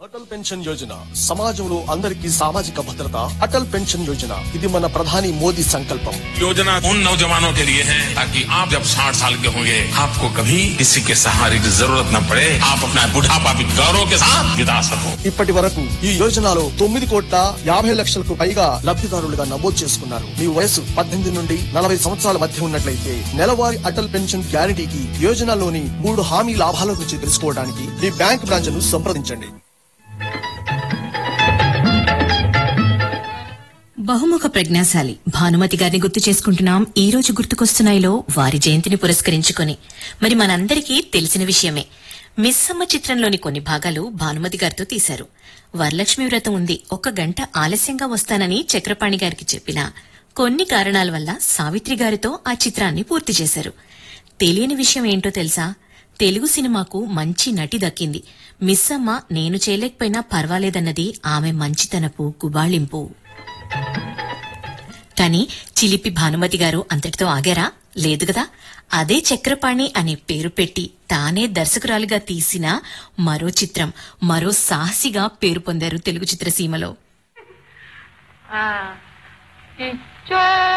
Atal pension Yojana సమాజంలో అందరికీ సామాజిక భద్రత అటల్ పెన్షన్ యోజన ఇది మన ప్రధాని మోదీ సంకల్పం योजना उन नौजवानों के लिए है ताकि आप जब 60 साल के होंगे आपको कभी किसी के सहारे की जरूरत न पड़े आप अपना बुढ़ापा भी गौरव के साथ बिता सको ఇప్పటి వరకు ఈ యోజనలో తొమ్మిది కోట్ల యాభై లక్షలకు పైగా లబ్ధిదారులుగా నమోదు చేసుకున్నారు మీ వయసు పద్దెనిమిది నుండి నలభై సంవత్సరాల మధ్య ఉన్నట్లయితే నెలవారీ అటల్ పెన్షన్ గ్యారంటీకి యోజనలోని మూడు హామీ లాభాల గురించి తెలుసుకోవడానికి మీ బ్యాంక్ బ్రాంచ్ ను సంప్రదించండి బహుముఖ ప్రజ్ఞాశాలి భానుమతి గారిని గుర్తు చేసుకుంటున్నాం ఈ రోజు గుర్తుకొస్తున్నాయిలో వారి జయంతిని పురస్కరించుకొని మరి మనందరికీ తెలిసిన విషయమే మిస్సమ్మ చిత్రంలోని కొన్ని భాగాలు భానుమతి గారితో తీశారు వరలక్ష్మి వ్రతం ఉంది ఒక గంట ఆలస్యంగా వస్తానని చక్రపాణి గారికి చెప్పినా కొన్ని కారణాల వల్ల సావిత్రి గారితో ఆ చిత్రాన్ని పూర్తి చేశారు తెలియని విషయం ఏంటో తెలుసా తెలుగు సినిమాకు మంచి నటి దక్కింది మిస్సమ్మ నేను చేయలేకపోయినా పర్వాలేదన్నది ఆమె మంచితనపు గుబాళింపు కానీ చిలిపి భానుమతి గారు అంతటితో ఆగారా లేదు కదా అదే చక్రపాణి అనే పేరు పెట్టి తానే దర్శకురాలిగా తీసిన మరో చిత్రం మరో సాహసిగా పేరు పొందారు తెలుగు చిత్రసీమలో ఆ, ఇచ్చో